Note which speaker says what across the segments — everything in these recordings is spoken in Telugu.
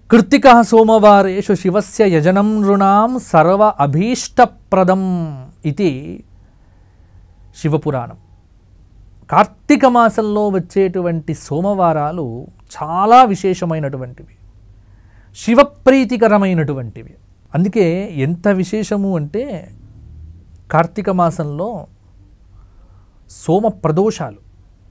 Speaker 1: కృత్తిక సోమవారేషు శివస్య యజనం నృణాం సర్వ అభీష్టప్రదం ఇది శివపురాణం కార్తీక మాసంలో వచ్చేటువంటి సోమవారాలు చాలా విశేషమైనటువంటివి శివప్రీతికరమైనటువంటివి అందుకే ఎంత విశేషము అంటే కార్తీక మాసంలో సోమ ప్రదోషాలు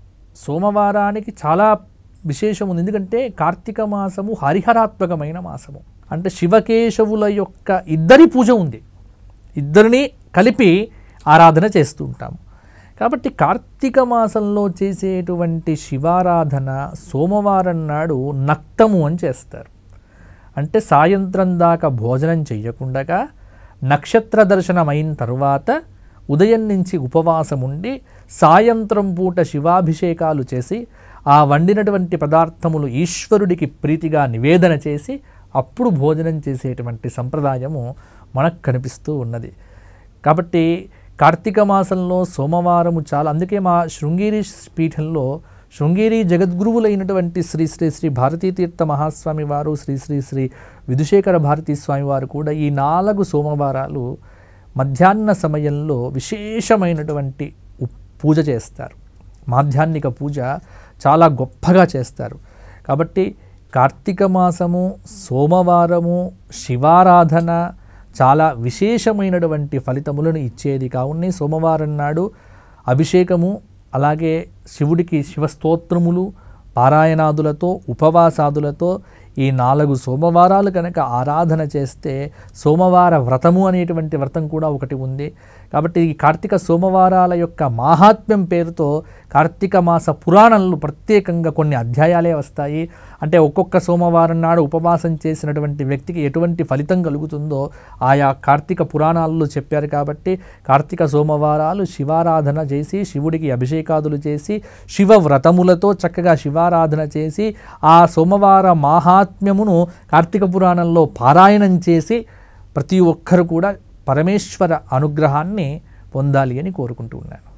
Speaker 1: సోమవారానికి చాలా విశేషం ఉంది ఎందుకంటే కార్తీక మాసము హరిహరాత్మకమైన మాసము అంటే శివకేశవుల యొక్క ఇద్దరి పూజ ఉంది ఇద్దరిని కలిపి ఆరాధన చేస్తూ ఉంటాము కాబట్టి కార్తీక మాసంలో చేసేటువంటి శివారాధన సోమవారం నాడు నక్తము అని చేస్తారు అంటే సాయంత్రం దాకా భోజనం చెయ్యకుండా నక్షత్ర దర్శనం అయిన తర్వాత ఉదయం నుంచి ఉపవాసం ఉండి సాయంత్రం పూట శివాభిషేకాలు చేసి ఆ వండినటువంటి పదార్థములు ఈశ్వరుడికి ప్రీతిగా నివేదన చేసి అప్పుడు భోజనం చేసేటువంటి సంప్రదాయము మనకు కనిపిస్తూ ఉన్నది కాబట్టి కార్తీక మాసంలో సోమవారము చాలా అందుకే మా శృంగేరి పీఠంలో శృంగేరి జగద్గురువులైనటువంటి శ్రీ శ్రీ శ్రీ భారతీతీర్థ మహాస్వామి వారు శ్రీ శ్రీ శ్రీ విధుశేఖర భారతీ స్వామి వారు కూడా ఈ నాలుగు సోమవారాలు మధ్యాహ్న సమయంలో విశేషమైనటువంటి ఉ- పూజ చేస్తారు మాధ్యాహ్నిక పూజ చాలా గొప్పగా చేస్తారు కాబట్టి కార్తీక మాసము సోమవారము శివారాధన చాలా విశేషమైనటువంటి ఫలితములను ఇచ్చేది కావున సోమవారం నాడు అభిషేకము అలాగే శివుడికి శివస్తోత్రములు పారాయణాదులతో ఉపవాసాదులతో ఈ నాలుగు సోమవారాలు కనుక ఆరాధన చేస్తే సోమవార వ్రతము అనేటువంటి వ్రతం కూడా ఒకటి ఉంది కాబట్టి ఈ కార్తీక సోమవారాల యొక్క మాహాత్మ్యం పేరుతో కార్తీక మాస పురాణంలో ప్రత్యేకంగా కొన్ని అధ్యాయాలే వస్తాయి అంటే ఒక్కొక్క సోమవారం నాడు ఉపవాసం చేసినటువంటి వ్యక్తికి ఎటువంటి ఫలితం కలుగుతుందో ఆయా కార్తీక పురాణాల్లో చెప్పారు కాబట్టి కార్తీక సోమవారాలు శివారాధన చేసి శివుడికి అభిషేకాదులు చేసి శివ వ్రతములతో చక్కగా శివారాధన చేసి ఆ సోమవార మాహాత్మ్యమును కార్తీక పురాణంలో పారాయణం చేసి ప్రతి ఒక్కరు కూడా పరమేశ్వర అనుగ్రహాన్ని పొందాలి అని కోరుకుంటూ ఉన్నాను